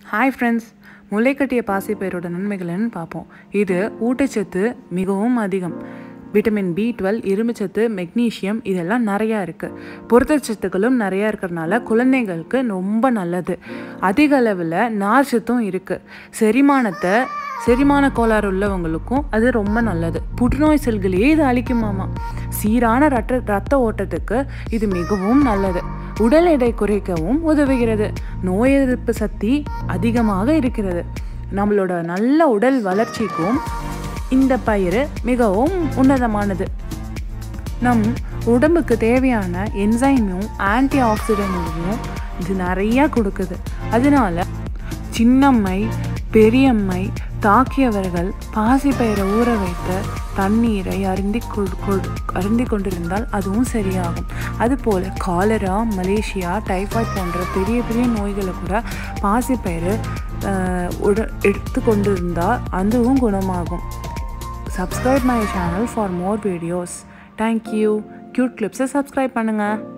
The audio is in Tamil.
ஹாய் ஃப்ரெண்ட்ஸ் முளைக்கட்டிய பாசிப்பயிரோட நன்மைகள்னு பார்ப்போம் இது ஊட்டச்சத்து மிகவும் அதிகம் விட்டமின் பி டுவெல் இரும்புச்சத்து மெக்னீஷியம் இதெல்லாம் நிறையா இருக்குது புரதச்சத்துக்களும் நிறையா இருக்கிறதுனால குழந்தைங்களுக்கு ரொம்ப நல்லது அதிக அளவில் நார்ச்சத்தும் இருக்குது செரிமானத்தை செரிமான கோளாறு உள்ளவங்களுக்கும் அது ரொம்ப நல்லது புற்றுநோய் செல்களையே இது அழிக்குமாமா சீரான ரத்த ரத்த ஓட்டத்துக்கு இது மிகவும் நல்லது உடல் எடை குறைக்கவும் உதவுகிறது நோய் எதிர்ப்பு சக்தி அதிகமாக இருக்கிறது நம்மளோட நல்ல உடல் வளர்ச்சிக்கும் இந்த பயிர் மிகவும் உன்னதமானது நம் உடம்புக்கு தேவையான என்சைமும் ஆன்டி ஆக்சிடென்ட்டையும் இது நிறையா கொடுக்குது அதனால சின்னம்மை பெரியம்மை தாக்கியவர்கள் பாசிப்பயிரை ஊற வைத்த தண்ணீரை அருந்தி அருந்தி கொண்டிருந்தால் அதுவும் சரியாகும் அதுபோல் காலரா மலேசியா டைஃபாய்ட் போன்ற பெரிய பெரிய நோய்களை கூட பாசிப்பயிறு உட எடுத்து கொண்டிருந்தால் அதுவும் குணமாகும் subscribe my channel for more videos thank you cute கிளிப்ஸை சப்ஸ்கிரைப் பண்ணுங்கள்